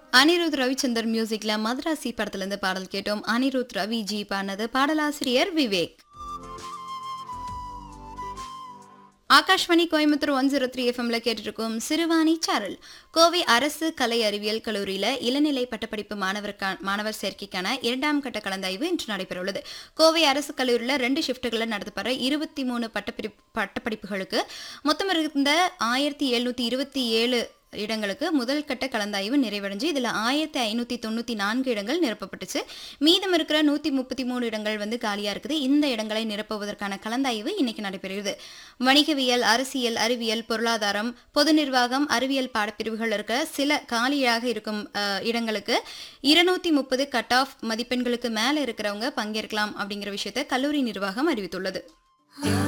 அனிருத் ரவிச்சந்தர் மியூசிக்ல மദ്രാசி படத்துல இருந்து பாடல் கேட்டோம் அனிருத் ரவி ஜி பாடினது பாடலாசிரியர் Vivek Akashvani Coimbatore one zero three எஃப்எம்ல கேட்டுருக்கோம் சிறுவாணி சாரல் கோவை அரசு கலை அறிவியல் கல்லூரியில இளநிலை பட்டப்படிப்பு மாணவருக்கா மாணவர் சேர்க்கைக்கான இரண்டாம் கட்ட கலந்தாய்வு இன்று நடைபெறவுள்ளது கோவை அரசு கல்லூரியில் ரெண்டு ஷிஃப்ட்டுகளில் நடத்தப்படுற இருபத்தி மூணு பட்டப்பிரி பட்டப்படிப்புகளுக்கு மொத்தம் இருந்த ஆயிரத்தி எழுநூத்தி இருபத்தி ஏழு இடங்களுக்கு முதல் கட்ட கலந்தாய்வு நிறைவடைஞ்சு இதில் ஆயிரத்தி ஐநூற்றி தொண்ணூற்றி நான்கு இடங்கள் நிரப்பப்பட்டுச்சு மீதம் இருக்கிற நூற்றி முப்பத்தி மூணு இடங்கள் வந்து காலியாக இருக்குது இந்த இடங்களை நிரப்புவதற்கான கலந்தாய்வு இன்னைக்கு நடைபெறுகிறது வணிகவியல் அரசியல் அறிவியல் பொருளாதாரம் பொது நிர்வாகம் அறிவியல் பாடப்பிரிவுகள் இருக்கிற சில காலியாக இருக்கும் அஹ், இடங்களுக்கு இருநூத்தி முப்பது கட் ஆஃப் மதிப்பெண்களுக்கு மேலே இருக்கிறவங்க பங்கேற்கலாம் அப்படிங்கிற விஷயத்தை கல்லூரி நிர்வாகம் அறிவித்துள்ளது